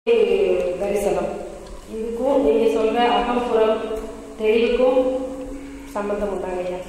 தரிசனம் இதுக்கும் நீங்க சொல்ற அகம்புறம் தெளிவுக்கும் சம்பந்தம் உண்டாங்க ஐயா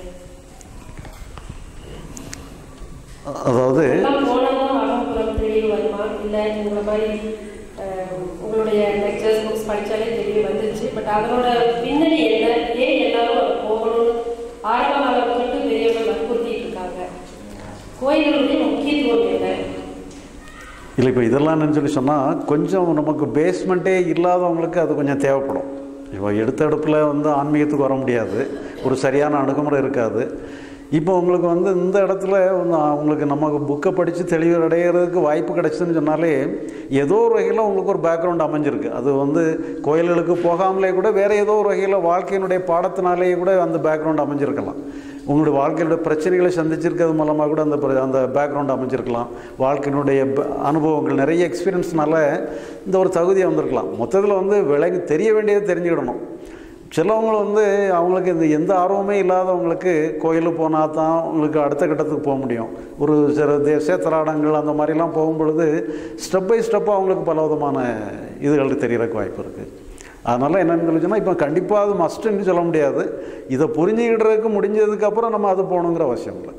அதாவது எல்லாம் போனதும் அகம்புறம் தெளிவு வருமா இல்ல உங்களை மாதிரி அஹ், உங்களுடைய லெக்சர்ஸ் புக்ஸ் படிச்சாலே தெளிவு வந்துச்சு பட் அதனோட பின்னணி என்ன ஏன் எல்லாரும் அது போகணும்னு ஆரம்ப காலம் தொட்டு பெரியவர்கள் வற்புறுத்திட்டு இருக்காங்க கோயில்களுடைய முக்கியத்துவம் என்ன இல்லை இப்போ இதெல்லாம் என்னன்னு சொல்லி சொன்னால் கொஞ்சம் நமக்கு பேஸ்மெண்ட்டே இல்லாதவங்களுக்கு அது கொஞ்சம் தேவைப்படும் இப்போ எடுத்த எடுப்பில் வந்து ஆன்மீகத்துக்கு வர முடியாது ஒரு சரியான அணுகுமுறை இருக்காது இப்போ உங்களுக்கு வந்து இந்த இடத்துல வந்து உங்களுக்கு நமக்கு புக்கை படித்து தெளிவு அடைகிறதுக்கு வாய்ப்பு கிடைச்சதுன்னு சொன்னாலே ஏதோ ஒரு வகையில் உங்களுக்கு ஒரு பேக்ரவுண்ட் அமைஞ்சிருக்கு அது வந்து கோயில்களுக்கு போகாமலே கூட வேறு ஏதோ ஒரு வகையில் வாழ்க்கையினுடைய பாடத்தினாலேயே கூட அந்த பேக்ரவுண்ட் அமைஞ்சிருக்கலாம் உங்களுடைய வாழ்க்கையோட பிரச்சனைகளை சந்திச்சிருக்கிறது மூலமாக கூட அந்த பிர- அந்த பேக்ரவுண்ட் அமைஞ்சிருக்கலாம் வாழ்க்கையினுடைய ப- அனுபவங்கள் நிறைய எக்ஸ்பீரியன்ஸ்னால இந்த ஒரு தகுதியை வந்திருக்கலாம் மொத்தத்தில் வந்து விலகி தெரிய வேண்டியதை தெரிஞ்சுக்கிடணும் சிலவங்க வந்து அவங்களுக்கு இந்த எந்த ஆர்வமே இல்லாதவங்களுக்கு கோயிலுக்கு போனால் தான் உங்களுக்கு அடுத்த கட்டத்துக்கு போக முடியும் ஒரு சில தேசத்தலாடங்கள் அந்த மாதிரிலாம் போகும் பொழுது ஸ்டெப் பை ஸ்டெப்பாக அவங்களுக்கு பல விதமான இதுகளுக்கு தெரியறதுக்கு வாய்ப்பு இருக்குது அதனால் என்னன்னு சொல்லிச்சுன்னா இப்போ கண்டிப்பாக அது மஸ்ட்டுன்னு சொல்ல முடியாது இதை புரிஞ்சுக்கிடுறதுக்கு முடிஞ்சதுக்கப்புறம் நம்ம அது போகணுங்கிற அவசியம் இல்லை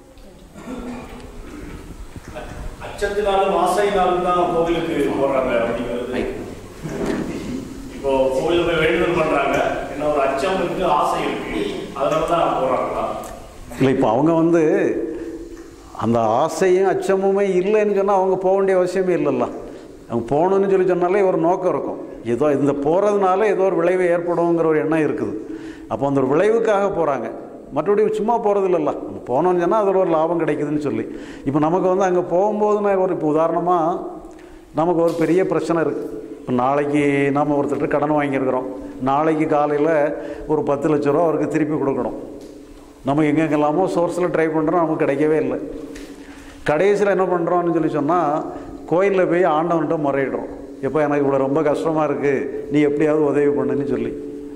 அச்சத்தினாலும் ஆசையினாலும் தான் கோவிலுக்கு போடுறாங்க அப்படிங்கிறது இப்போ கோவிலுக்கு போய் வேண்டுதல் பண்றாங்க என்ன ஒரு அச்சம் இருக்கு ஆசை இருக்கு அதனால தான் போறாங்களா இல்லை இப்போ அவங்க வந்து அந்த ஆசையும் அச்சமுமே இல்லைன்னு சொன்னால் அவங்க போக வேண்டிய அவசியமே இல்லைல்ல அவங்க போகணுன்னு சொல்லி சொன்னாலே ஒரு நோக்கம் இருக்கும் ஏதோ இந்த போகிறதுனால ஏதோ ஒரு விளைவு ஏற்படுங்கிற ஒரு எண்ணம் இருக்குது அப்போ அந்த ஒரு விளைவுக்காக போகிறாங்க மற்றபடி சும்மா போகிறது இல்லைல்ல நம்ம போனோம்னு சொன்னால் அதில் ஒரு லாபம் கிடைக்குதுன்னு சொல்லி இப்போ நமக்கு வந்து அங்கே போகும்போது நான் ஒரு இப்போ உதாரணமாக நமக்கு ஒரு பெரிய பிரச்சனை இருக்குது இப்போ நாளைக்கு நாம் ஒருத்தர்கிட்ட கடன் வாங்கியிருக்கிறோம் நாளைக்கு காலையில் ஒரு பத்து லட்ச ரூபா அவருக்கு திருப்பி கொடுக்கணும் நம்ம எங்கெங்கெல்லாமோ சோர்ஸில் ட்ரை பண்ணுறோம் நமக்கு கிடைக்கவே இல்லை கடைசியில் என்ன பண்ணுறோம்னு சொல்லி சொன்னால் கோயிலில் போய் ஆண்டவன்கிட்ட முறையிடுறோம் எப்போ எனக்கு இவ்வளோ ரொம்ப கஷ்டமாக இருக்குது நீ எப்படியாவது உதவி பண்ணுன்னு சொல்லி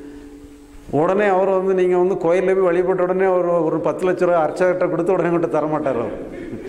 உடனே அவர் வந்து நீங்கள் வந்து கோயிலில் போய் வழிபட்ட உடனே ஒரு ஒரு பத்து லட்ச ரூபா அர்ச்சகர்கிட்ட கொடுத்து உடனே கிட்ட தரமாட்டார் அவர்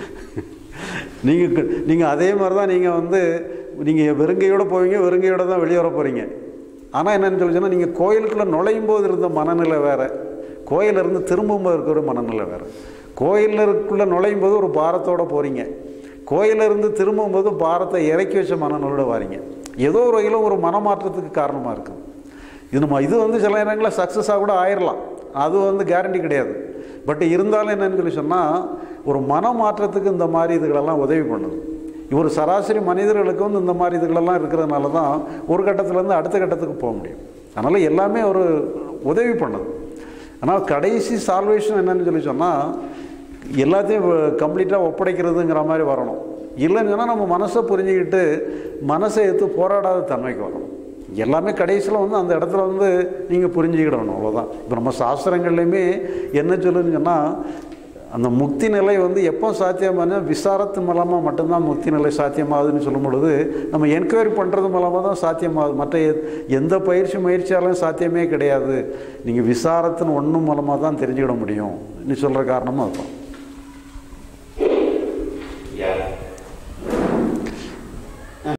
நீங்கள் நீங்கள் அதே மாதிரி தான் நீங்கள் வந்து நீங்கள் வெறுங்கையோடு போவீங்க வெறுங்கையோட தான் வெளியே வர போகிறீங்க ஆனால் என்னன்னு சொல்லி சொன்னால் நீங்கள் கோயிலுக்குள்ளே நுழையும் போது இருந்த மனநிலை வேறு கோயிலிருந்து திரும்பும்போது இருக்கிற ஒரு மனநிலை வேறு கோயிலுக்குள்ளே நுழையும் போது ஒரு பாரத்தோடு போகிறீங்க கோயிலிருந்து திரும்பும்போது பாரத்தை இறக்கி வச்ச மனநிலையோட வாரீங்க ஏதோ ஒரு வகையில் ஒரு மனமாற்றத்துக்கு காரணமாக இருக்குது இது நம்ம இது வந்து சில நேரங்களில் சக்ஸஸாக கூட ஆயிடலாம் அது வந்து கேரண்டி கிடையாது பட் இருந்தாலும் என்னன்னு சொல்லி சொன்னால் ஒரு மன மாற்றத்துக்கு இந்த மாதிரி இதுகளெல்லாம் உதவி பண்ணுது ஒரு சராசரி மனிதர்களுக்கு வந்து இந்த மாதிரி இதுகளெல்லாம் இருக்கிறதுனால தான் ஒரு கட்டத்துலேருந்து அடுத்த கட்டத்துக்கு போக முடியும் அதனால் எல்லாமே ஒரு உதவி பண்ணுது ஆனால் கடைசி சால்வேஷன் என்னன்னு சொல்லி சொன்னால் எல்லாத்தையும் கம்ப்ளீட்டாக ஒப்படைக்கிறதுங்கிற மாதிரி வரணும் இல்லைன்னு சொன்னால் நம்ம மனசை புரிஞ்சுக்கிட்டு மனசை எடுத்து போராடாத தன்மைக்கு வரணும் எல்லாமே கடைசியில் வந்து அந்த இடத்துல வந்து நீங்கள் புரிஞ்சுக்கிடணும் அவ்வளோதான் இப்போ நம்ம சாஸ்திரங்கள்லையுமே என்ன சொல்லுன்னு சொன்னால் அந்த முக்தி நிலை வந்து எப்போ சாத்தியமான விசாரத்து மூலமாக மட்டும்தான் முக்தி நிலை சாத்தியமாகுதுன்னு சொல்லும் பொழுது நம்ம என்கொயரி பண்ணுறது மூலமாக தான் சாத்தியமாகுது மற்ற எ- எந்த பயிற்சி முயற்சியாலும் சாத்தியமே கிடையாது நீங்கள் விசாரத்தின் ஒன்று மூலமாக தான் தெரிஞ்சுக்கிட முடியும் நீ சொல்கிற காரணமும் அதுதான்